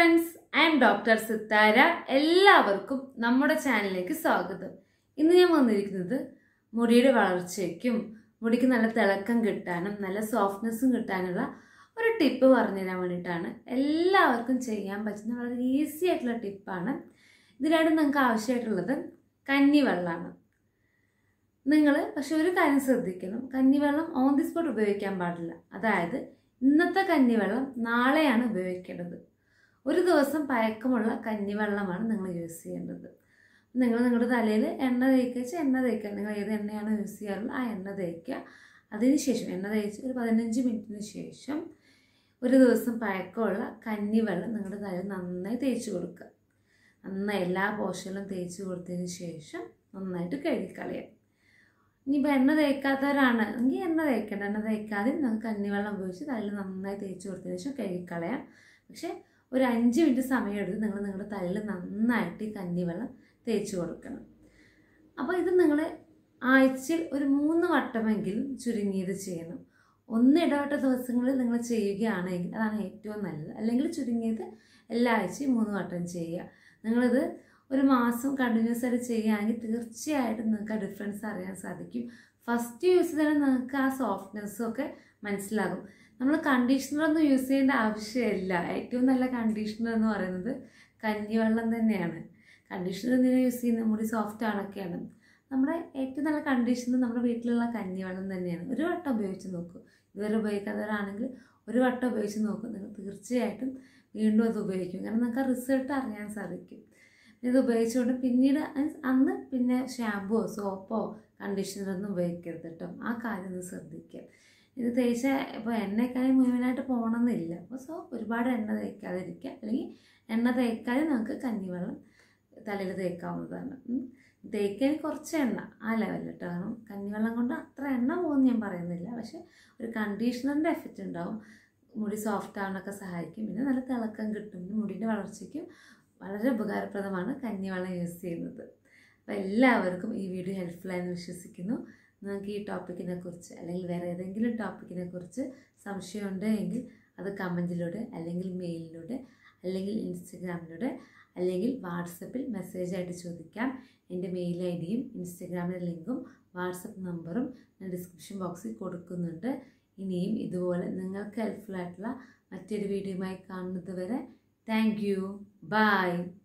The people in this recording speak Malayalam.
friends I'm doctor Sithara എല്ലാവർക്കും നമ്മുടെ ചാനലിലേക്ക് സ്വാഗതം ഇന്ന് ഞാൻ വന്നിരിക്കുന്നത് മുടിയുടെ വളർച്ചയ്ക്കും മുടിക്ക് നല്ല തിളക്കം കിട്ടാനും നല്ല സോഫ്റ്റ്നെസ്സും കിട്ടാനുള്ള ഒരു ടിപ്പ് പറഞ്ഞു തരാൻ വേണ്ടിയിട്ടാണ് എല്ലാവർക്കും ചെയ്യാൻ പറ്റുന്ന വളരെ ഈസി ആയിട്ടുള്ള ടിപ്പാണ് ഇതിനായിട്ട് നിങ്ങൾക്ക് ആവശ്യമായിട്ടുള്ളത് കഞ്ഞിവെള്ളമാണ് നിങ്ങൾ പക്ഷെ ഒരു കാര്യം ശ്രദ്ധിക്കണം കഞ്ഞിവെള്ളം ഓൺ ദി സ്പോട്ട് ഉപയോഗിക്കാൻ പാടില്ല അതായത് ഇന്നത്തെ കഞ്ഞിവെള്ളം നാളെയാണ് ഉപയോഗിക്കേണ്ടത് ഒരു ദിവസം പഴക്കമുള്ള കഞ്ഞിവെള്ളമാണ് നിങ്ങൾ യൂസ് ചെയ്യേണ്ടത് നിങ്ങൾ നിങ്ങളുടെ തലയിൽ എണ്ണ തേക്കുക വെച്ചാൽ എണ്ണ തേക്കുക നിങ്ങൾ ഏത് എണ്ണയാണ് യൂസ് ചെയ്യാറുള്ളത് ആ എണ്ണ തേക്കുക അതിനുശേഷം എണ്ണ തേച്ച് ഒരു പതിനഞ്ച് മിനിറ്റിന് ശേഷം ഒരു ദിവസം പഴക്കമുള്ള കഞ്ഞിവെള്ളം നിങ്ങളുടെ തലയിൽ നന്നായി തേച്ച് കൊടുക്കുക നന്നായി എല്ലാ പോഷകളും തേച്ച് കൊടുത്തതിന് ശേഷം നന്നായിട്ട് കഴുകിക്കളയാം ഇനിയിപ്പോൾ എണ്ണ തേക്കാത്തവരാണ് എങ്കിൽ എണ്ണ തേക്കേണ്ട എണ്ണ തേക്കാതെ നമുക്ക് കഞ്ഞിവെള്ളം ഉപയോഗിച്ച് തലയിൽ നന്നായി തേച്ച് കൊടുത്തതിന് ശേഷം കഴുകിക്കളയാം പക്ഷേ ഒരു അഞ്ച് മിനിറ്റ് സമയം എടുത്ത് നിങ്ങൾ നിങ്ങളുടെ തലയിൽ നന്നായിട്ട് ഈ കഞ്ഞിവെള്ളം തേച്ച് കൊടുക്കണം അപ്പോൾ ഇത് നിങ്ങൾ ആഴ്ചയിൽ ഒരു മൂന്ന് വട്ടമെങ്കിലും ചുരുങ്ങിയത് ചെയ്യണം ഒന്ന് ഇടവട്ട ദിവസങ്ങളിൽ നിങ്ങൾ ചെയ്യുകയാണെങ്കിൽ അതാണ് ഏറ്റവും നല്ലത് അല്ലെങ്കിൽ ചുരുങ്ങിയത് എല്ലാ ആഴ്ചയും മൂന്ന് വട്ടം ചെയ്യുക നിങ്ങളിത് ഒരു മാസം കണ്ടിന്യൂസ് ആയിട്ട് ചെയ്യുകയാണെങ്കിൽ തീർച്ചയായിട്ടും നിങ്ങൾക്ക് ആ ഡിഫറൻസ് അറിയാൻ സാധിക്കും ഫസ്റ്റ് യൂസ് ചെയ്താൽ നിങ്ങൾക്ക് ആ സോഫ്റ്റ്നെസ്സും ഒക്കെ മനസ്സിലാകും നമ്മൾ കണ്ടീഷണറൊന്നും യൂസ് ചെയ്യേണ്ട ആവശ്യമില്ല ഏറ്റവും നല്ല കണ്ടീഷണർ എന്ന് പറയുന്നത് കഞ്ഞിവെള്ളം തന്നെയാണ് കണ്ടീഷണർ എന്തിനാണ് യൂസ് ചെയ്യുന്നത് മുടി സോഫ്റ്റ് ആണൊക്കെയാണ് നമ്മുടെ ഏറ്റവും നല്ല കണ്ടീഷണർ നമ്മുടെ വീട്ടിലുള്ള കഞ്ഞിവെള്ളം തന്നെയാണ് ഒരു വട്ടം ഉപയോഗിച്ച് നോക്കൂ ഇതുവരെ ഉപയോഗിക്കാത്തവരാണെങ്കിൽ ഒരു വട്ടം ഉപയോഗിച്ച് നോക്കും നിങ്ങൾ തീർച്ചയായിട്ടും വീണ്ടും അത് ഉപയോഗിക്കും കാരണം നിങ്ങൾക്ക് ആ റിസൾട്ട് അറിയാൻ സാധിക്കും ഇത് ഉപയോഗിച്ചുകൊണ്ട് പിന്നീട് അന്ന് പിന്നെ ഷാമ്പുവോ സോപ്പോ കണ്ടീഷണറൊന്നും ഉപയോഗിക്കരുത് കേട്ടോ ആ കാര്യം ഒന്ന് ശ്രദ്ധിക്കുക ഇത് തേച്ച ഇപ്പോൾ എണ്ണയൊക്കെ മുഴുവനായിട്ട് പോകണമെന്നില്ല അപ്പോൾ സോ ഒരുപാട് എണ്ണ തേക്കാതിരിക്കുക അല്ലെങ്കിൽ എണ്ണ തേക്കാതെ നമുക്ക് കഞ്ഞിവെള്ളം തലയിൽ തേക്കാവുന്നതാണ് തേക്കാൻ കുറച്ച് എണ്ണ ആ ലെവലിൽ കേട്ടോ കാരണം കഞ്ഞിവെള്ളം കൊണ്ട് അത്ര എണ്ണ പോകുമെന്ന് ഞാൻ പറയുന്നില്ല പക്ഷേ ഒരു കണ്ടീഷണറിൻ്റെ എഫക്റ്റ് ഉണ്ടാവും മുടി സോഫ്റ്റ് ആവാനൊക്കെ സഹായിക്കും പിന്നെ നല്ല തിളക്കം കിട്ടും പിന്നെ മുടിയുടെ വളർച്ചയ്ക്കും വളരെ ഉപകാരപ്രദമാണ് കഞ്ഞിവെള്ളം യൂസ് ചെയ്യുന്നത് അപ്പോൾ എല്ലാവർക്കും ഈ വീഡിയോ ഹെൽപ്ഫുള്ളായെന്ന് വിശ്വസിക്കുന്നു നിങ്ങൾക്ക് ഈ ടോപ്പിക്കിനെ കുറിച്ച് അല്ലെങ്കിൽ വേറെ ഏതെങ്കിലും ടോപ്പിക്കിനെ കുറിച്ച് സംശയമുണ്ട് എങ്കിൽ അത് കമൻറ്റിലൂടെ അല്ലെങ്കിൽ മെയിലിലൂടെ അല്ലെങ്കിൽ ഇൻസ്റ്റഗ്രാമിലൂടെ അല്ലെങ്കിൽ വാട്സപ്പിൽ മെസ്സേജായിട്ട് ചോദിക്കാം എൻ്റെ മെയിൽ ഐ ഡിയും ഇൻസ്റ്റഗ്രാമിലെ ലിങ്കും വാട്സപ്പ് നമ്പറും ഞാൻ ഡിസ്ക്രിപ്ഷൻ ബോക്സിൽ കൊടുക്കുന്നുണ്ട് ഇനിയും ഇതുപോലെ നിങ്ങൾക്ക് ഹെൽപ്ഫുൾ ആയിട്ടുള്ള മറ്റൊരു വീഡിയോയുമായി കാണുന്നത് വരെ താങ്ക് യു ബൈ